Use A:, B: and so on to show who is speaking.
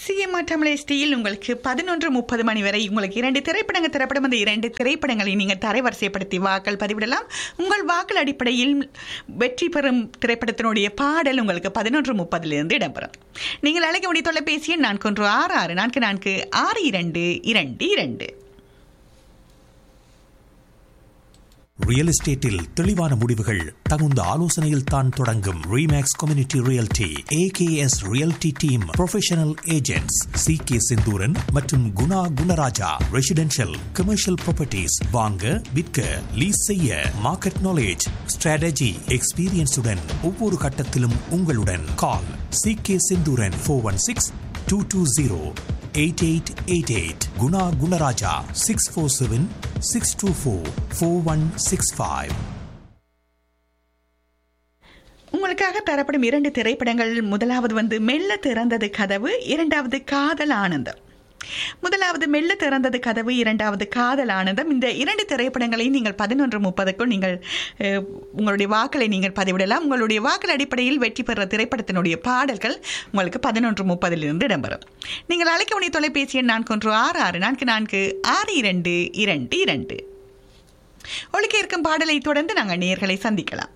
A: CMR Tamil எஸ்டியில் உங்களுக்கு பதினொன்று முப்பது மணி வரை உங்களுக்கு இரண்டு திரைப்படங்கள் திரைப்படம் அந்த இரண்டு திரைப்படங்களை நீங்கள் தரைவரிசைப்படுத்தி வாக்கள் பதிவிடலாம் உங்கள் வாக்கள் அடிப்படையில் வெற்றி பெறும் திரைப்படத்தினுடைய பாடல் உங்களுக்கு பதினொன்று முப்பதிலிருந்து இடம்பெறும் நீங்கள் அழைக்க வேண்டிய தொலைபேசி எண் நான்கு ஒன்று ஆறு ஆறு நான்கு நான்கு ஆறு இரண்டு இரண்டு இரண்டு
B: ரியல் எஸ்டேட்டில் தெளிவான முடிவுகள் தகுந்த ஆலோசனையில் தான் தொடங்கும் Remax community realty AKS realty team professional agents C K Senthuran மற்றும் Guna Gunaraja residential commercial properties வாங்க விற்க லீஸ் செய்ய மார்க்கெட் நாலேஜ் ஸ்ட்ராட்டஜி எக்ஸ்பீரியன்ஸுடன் ஒவ்வொரு கட்டத்திலும் உங்களுடன் call C K Senthuran four one six two two zero eight eight eight eight Guna Gunaraja six four seven six two four four one six five
A: உங்களுக்காக தரப்படும் இரண்டு திரைப்படங்கள் முதலாவது வந்து மெல்ல திறந்தது கதவு இரண்டாவது காதல் ஆனந்தம் முதலாவது மெல்ல திறந்தது கதவு இரண்டாவது காதல் ஆனந்தம் இந்த இரண்டு திரைப்படங்களையும் நீங்கள் பதினொன்று முப்பதுக்குள் நீங்கள் அஹ், உங்களுடைய வாக்களை நீங்கள் பதிவிடலாம் உங்களுடைய வாக்கள் அடிப்படையில் வெற்றி பெற திரைப்படத்தினுடைய பாடல்கள் உங்களுக்கு பதினொன்று முப்பதிலிருந்து இடம்பெறும் நீங்கள் அழைக்க வேண்டிய தொலைபேசி எண் நான்கு ஒன்று ஆறு ஆறு நான்கு நான்கு ஆறு இரண்டு இரண்டு இரண்டு ஒழிக்க இருக்கும் பாடலை தொடர்ந்து நாங்கள் நேர்களை சந்திக்கலாம்